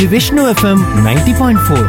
Vishnu FM ninety point four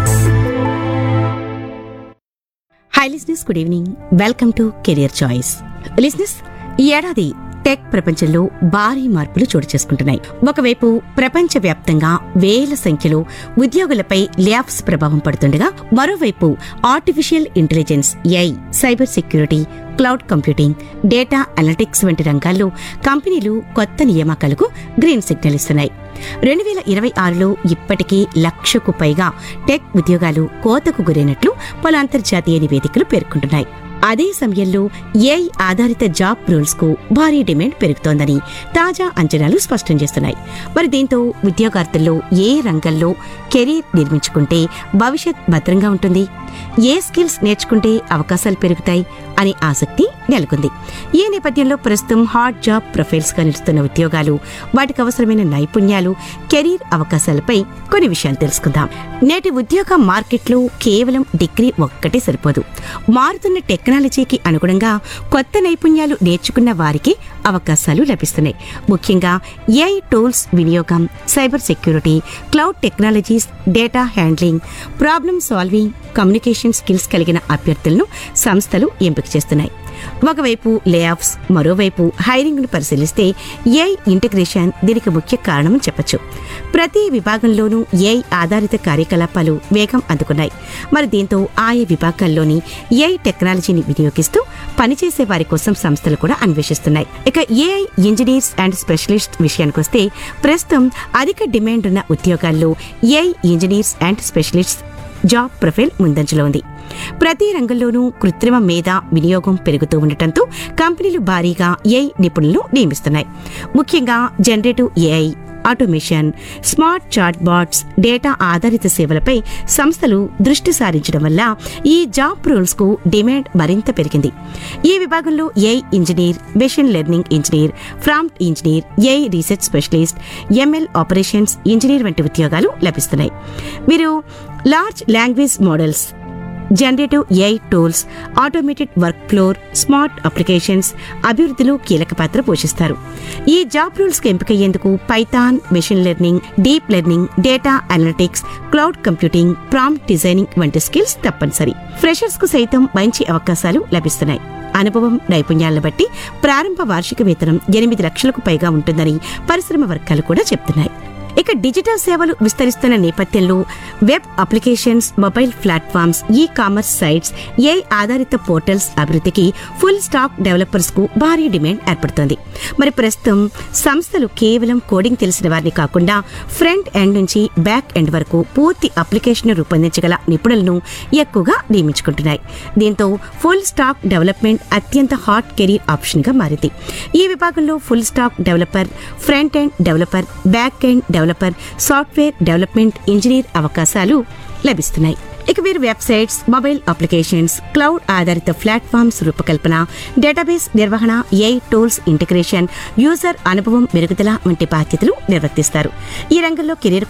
hi listeners good evening welcome to career choice listeners ఈ ఏడాది tech ప్రపంచంలో భారీ మార్పులు చోటు చేసుకుంటున్నాయి ఒకవైపు ప్రపంచ వ్యాప్తంగా వేల సంఖ్యలో ఉద్యోగులపై ల్యాబ్స్ ప్రభావం పడుతుండగా మరోవైపు artificial intelligence AI cyber security cloud computing data analytics వంటి రంగాల్లో కంపెనీలు కొత్త నియామకాలకు గ్రీన్ సిగ్నల్ ఇస్తున్నాయి రెండు వేల ఇరవై ఆరులో ఇప్పటికీ లక్షకు పైగా టెక్ ఉద్యోగాలు కోతకు గురైనట్లు పలు అంతర్జాతీయ నివేదికలు పేర్కొంటున్నాయి అదే సమయంలో ఏఐ ఆధారిత జాబ్ రూల్స్ కు భారీ డిమాండ్ పెరుగుతోందని తాజా అంచనాలు స్పష్టం చేస్తున్నాయి మరి దీంతో ఉద్యోగార్థుల్లో ఏ రంగంలో కెరీర్ నిర్మించుకుంటే భవిష్యత్ భద్రంగా ఉంటుంది ఏ స్కిల్స్ నేర్చుకుంటే అవకాశాలు పెరుగుతాయి అనే ఆసక్తి నెలకొంది ఈ నేపథ్యంలో ప్రస్తుతం హాట్ జాబ్ ప్రొఫైల్స్ గా నిలుస్తున్న ఉద్యోగాలు వాటికి అవసరమైన నైపుణ్యాలు కెరీర్ అవకాశాలపై కొన్ని విషయాలు తెలుసుకుందాం నేటి ఉద్యోగ మార్కెట్లో కేవలం డిగ్రీ ఒక్కటే సరిపోదు మారుతున్న టెక్నాలజీకి అనుగుణంగా కొత్త నైపుణ్యాలు నేర్చుకున్న వారికి అవకాశాలు లభిస్తున్నాయి ముఖ్యంగా ఏఐ టూల్స్ వినియోగం cyber security cloud technologies data handling problem solving communication skills కలిగిన అభ్యర్థులను సంస్థలు ఎంపిక చేస్తున్నాయి ఒకవైపు లేఆఫ్స్ మరోవైపు హైరింగ్ ను పరిశీలిస్తే ఏఐ ఇంటిగ్రేషన్ దీనికి ముఖ్య కారణమని చెప్పొచ్చు ప్రతి విభాగంలోనూ ఏఐ ఆధారిత కార్యకలాపాలు వేగం అందుకున్నాయి మరి దీంతో ఆయా విభాగాల్లోని ఏఐ టెక్నాలజీని వినియోగిస్తూ పనిచేసే వారి కోసం సంస్థలు కూడా అన్వేషిస్తున్నాయి ఇక ఏఐ ఇంజనీర్స్ అండ్ స్పెషలిస్ట్ విషయానికొస్తే ప్రస్తుతం అధిక డిమాండ్ ఉన్న ఉద్యోగాల్లో AI engineers and specialist job profile ముందంజలో ఉంది ప్రతి రంగంలోనూ కృత్రిమ మేధ వినియోగం పెరుగుతూ ఉండటంతో కంపెనీలు భారీగా ఏఐ నిపుణులను నియమిస్తున్నాయి ముఖ్యంగా generative AI automation smart chat bots data ఆధారిత సేవలపై సంస్థలు దృష్టి సారించడం వల్ల ఈ జాబ్ రోల్స్ కు డిమాండ్ మరింత పెరిగింది ఈ విభాగంలో AI engineer machine learning engineer prompt engineer AI research specialist ML operations engineer వంటి ఉద్యోగాలు లభిస్తున్నాయి మీరు large language models generative AI tools automated workflow smart applications అభివృద్ధిలో కీలక పాత్ర పోషిస్తారు ఈ జాబ్ రూల్స్ కి ఎంపికయ్యేందుకు Python machine learning deep learning data analytics cloud computing prompt designing వంటి స్కిల్స్ తప్పనిసరి ఫ్రెషర్స్ కు సైతం మంచి అవకాశాలు లభిస్తున్నాయి అనుభవం నైపుణ్యాలను బట్టి ప్రారంభ వార్షిక వేతనం ఎనిమిది లక్షలకు పైగా ఉంటుందని పరిశ్రమ వర్గాలు కూడా చెప్తున్నాయి ఇక డిజిటల్ సేవలు విస్తరిస్తున్న నేపథ్యంలో web applications mobile platforms e commerce sites ఏ ఆధారిత పోర్టల్స్ అభివృద్ధికి ఫుల్ స్టాక్ డెవలపర్స్ కు భారీ డిమాండ్ ఏర్పడుతోంది మరి ప్రస్తుతం సంస్థలు కేవలం కోడింగ్ తెలిసిన వారిని కాకుండా ఫ్రంట్ ఎండ్ నుంచి బ్యాక్ ఎండ్ వరకు పూర్తి అప్లికేషన్ రూపొందించగల నిపుణులను ఎక్కువగా నియమించుకుంటున్నాయి దీంతో ఫుల్ స్టాక్ డెవలప్మెంట్ అత్యంత హాట్ కెరీర్ ఆప్షన్ గా మారింది ఈ విభాగంలో full stack developer front end developer back end developer software development engineer అవకాశాలు లభిస్తున్నాయి ఇక వీరు వెబ్సైట్స్ మొబైల్ అప్లికేషన్స్ క్లౌడ్ ఆధారిత ప్లాట్ఫామ్స్ రూపకల్పన డేటాబేస్ నిర్వహణ ఏఐ టూల్స్ ఇంటిగ్రేషన్ యూజర్ అనుభవం మెరుగుదల వంటి బాధ్యతలు నిర్వర్తిస్తారు ఈ రంగంలో కెరీర్